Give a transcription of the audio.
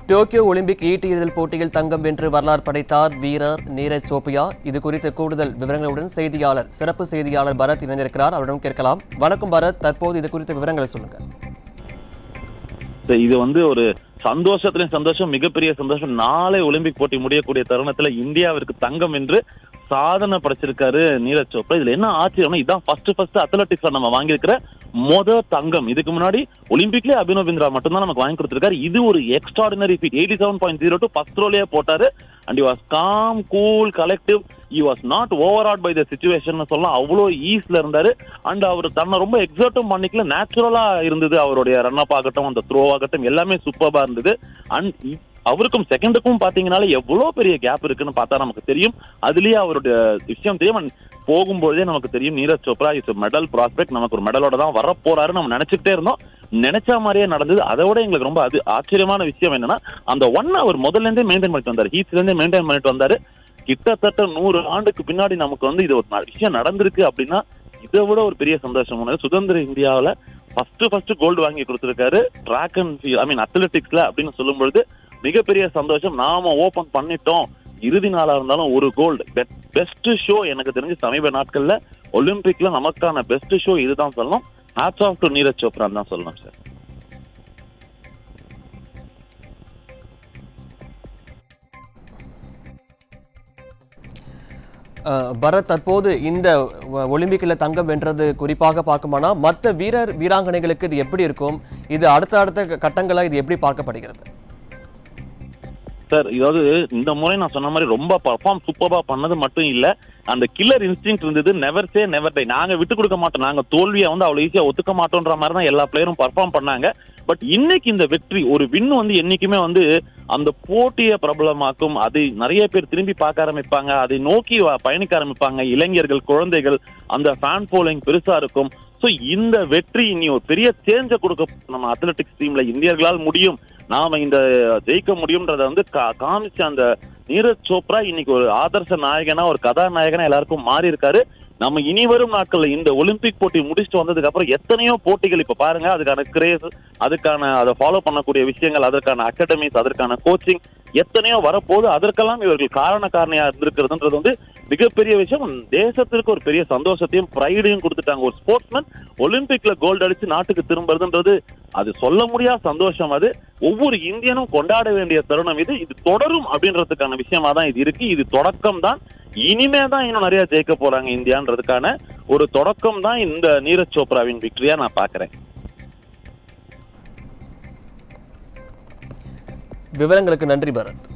Tokyo Olympic ஈட்டியெறிதல் போட்டியில் தங்கம் வென்று வரலாறு படைத்தார் வீரர் நீரஜ் சோபியா இது குறித்த கூடுதல் விவரங்களுடன் செய்தியாளர் சிறப்பு செய்தியாளர் பரத் இணைந்திருக்கிறார் அவரிடம் கேட்கலாம் வணக்கம் பரத் தற்போது இது குறித்த விவரங்களை சொல்லுங்க So, இது வந்து ஒரு சந்தோஷத்துலயும் சந்தோஷம் மிகப்பெரிய சந்தோஷம் நாளை ஒலிம்பிக் போட்டி முடியக்கூடிய தருணத்துல இந்தியாவிற்கு தங்கம் என்று சாதனை படைச்சிருக்காரு நீரஜ் சோப்ரா இதுல என்ன ஆச்சரியம்னா இதான் ஃபர்ஸ்ட் ஃபர்ஸ்ட் அத்லட்டிக்ஸ்ல நம்ம வாங்கியிருக்கிற மொத தங்கம் இதுக்கு முன்னாடி ஒலிம்பிக்லயே அபினவ் பிந்த்ரா மட்டும்தான் நமக்கு வாங்கி கொடுத்திருக்காரு இது ஒரு extraordinary feat eighty seven point zero two first ரோலயே போட்டாரு and you was calm cool collective you was not overawed by the situation சொல்லலாம் அவ்வளோ ஈஸ்ல இருந்தாரு அண்ட் அவர் தன்னை ரொம்ப எக்ஸர்ட்டும் பண்ணிக்கல நேச்சுரலா இருந்தது அவருடைய ரன் அப் ஆகட்டும் அந்த த்ரோ ஆகட்டும் எல்லாமே சூப்பர்பா இருந்தது அண்ட் அவருக்கும் செகண்டுக்கும் பாத்தீங்கன்னால எவ்வளவு பெரிய கேப் இருக்குன்னு பார்த்தா நமக்கு தெரியும் அதுலயே அவருடைய விஷயம் தெரியும் And போகும்போதே நமக்கு தெரியும் Neeraj Chopra is medal prospect நமக்கு ஒரு மெடலோட தான் வரப்போறாரு நம்ம நினைச்சுக்கிட்டே இருந்தோம் நினைச்ச மாதிரியே நடந்தது அதை விட எங்களுக்கு ரொம்ப அது ஆச்சரியமான விஷயம் என்னன்னா அந்த ஒன் அவர் முதல்ல இருந்தே மெயின்டைன் பண்ணிட்டு வந்தாரு ஹீட்ஸ்ல இருந்தே மெயின்டைன் பண்ணிட்டு வந்தாரு கிட்டத்தட்ட நூறு ஆண்டுக்கு பின்னாடி நமக்கு வந்து இது ஒரு ந- விஷயம் நடந்திருக்கு அப்படின்னா இதை விட ஒரு பெரிய சந்தோஷம் ஒண்ணு சுதந்திர இந்தியாவுல ஃபர்ஸ்ட் ஃபர்ஸ்ட் கோல்டு வாங்கி கொடுத்திருக்காரு ட்ராக் அண்ட் ஐ மீன் அத்லெட்டிக்ஸ்ல அப்படின்னு சொல்லும் பொழுது மிகப்பெரிய சந்தோஷம் நாம ஓபன் பண்ணிட்டோம் இறுதி நாளா இருந்தாலும் ஒரு கோல்டு பெஸ்ட் ஷோ எனக்கு தெரிஞ்சு சமீப நாட்கள்ல ஒலிம்பிக்ல நமக்கான பெஸ்ட் ஷோ இதுதான் சொல்லணும் ஹேட்ஸ் ஆஃப் டு நீரஜ் சோப்ரான் தான் சொல்லணும் சார் அஹ், பரத் தற்போது இந்த ஒ- ஒலிம்பிக்கில் தங்கம் வென்றது குறிப்பாக பார்க்குமானா மற்ற வீரர் வீராங்கனைகளுக்கு இது எப்படி இருக்கும் இது அடுத்த அடுத்த கட்டங்களா இது எப்படி பார்க்கப்படுகிறது சார் இதாவது இந்த முறை நான் சொன்ன மாதிரி ரொம்ப பர்ஃபார்ம் சூப்பரா பண்ணது மட்டும் இல்ல அந்த கில்லர் இன்ஸ்டிங் இருந்தது நெவர் சே நெவர் டை நாங்க விட்டு கொடுக்க மாட்டோம் நாங்க தோல்வியை வந்து அவ்வளவு ஈஸியா ஒத்துக்க மாட்டோம்ன்ற மாதிரி தான் எல்லா பிளேயரும் பர்ஃபார்ம் பண்ணாங்க பட் இன்னைக்கு இந்த வெற்றி ஒரு வின் வந்து என்னைக்குமே வந்து அந்த போட்டியை பிரபலமாக்கும் அதை நிறைய பேர் திரும்பி பார்க்க ஆரம்பிப்பாங்க அதை நோக்கி வ- பயணிக்க ஆரம்பிப்பாங்க இளைஞர்கள் குழந்தைகள் அந்த ஃபேன் ஃபாலோயிங் பெருசா இருக்கும் சோ இந்த வெற்றி இனி ஒரு பெரிய சேஞ்ச கொடுக்க நம்ம அத்லெட்டிக்ஸ் டீம்ல இந்தியர்களால் முடியும் நாம இந்த ஜெயிக்க முடியும்ன்றத வந்து கா- காமிச்ச அந்த நீரஜ் சோப்ரா இன்னைக்கு ஒரு ஆதர்ச நாயகனா ஒரு கதாநாயகனா எல்லாருக்கும் மாறி இருக்காரு நம்ம இனி வரும் நாட்கள்ல இந்த ஒலிம்பிக் போட்டி முடிச்சுட்டு வந்ததுக்கு அப்புறம் எத்தனையோ போட்டிகள் இப்ப பாருங்க அதுக்கான கிரேஸ் அதுக்கான அதை ஃபாலோ பண்ணக்கூடிய விஷயங்கள் அதற்கான அகாடமிஸ் அதற்கான கோச்சிங் எத்தனையோ வரப்போது அதற்கெல்லாம் இவர்கள் காரண காரணியா இருந்திருக்கிறதுன்றது வந்து மிகப்பெரிய விஷயம் தேசத்திற்கு ஒரு பெரிய சந்தோஷத்தையும் ப்ரைடையும் கொடுத்துட்டாங்க ஒரு ஸ்போர்ட்ஸ்மேன் ஒலிம்பிக்ல கோல்டு அடிச்சு நாட்டுக்கு திரும்புறதுன்றது அது சொல்ல முடியாத சந்தோஷம் அது ஒவ்வொரு இந்தியனும் கொண்டாட வேண்டிய தருணம் இது இது தொடரும் அப்படின்றதுக்கான விஷயமா தான் இது இருக்கு இது தொடக்கம் தான் இனிமே தான் இன்னும் நிறைய ஜெயிக்க போறாங்க இந்தியான்றதுக்கான ஒரு தொடக்கம் தான் இந்த நீரஜ் சோப்ராவின் விக்டரியா நான் பாக்குறேன் விவரங்களுக்கு நன்றி பரத்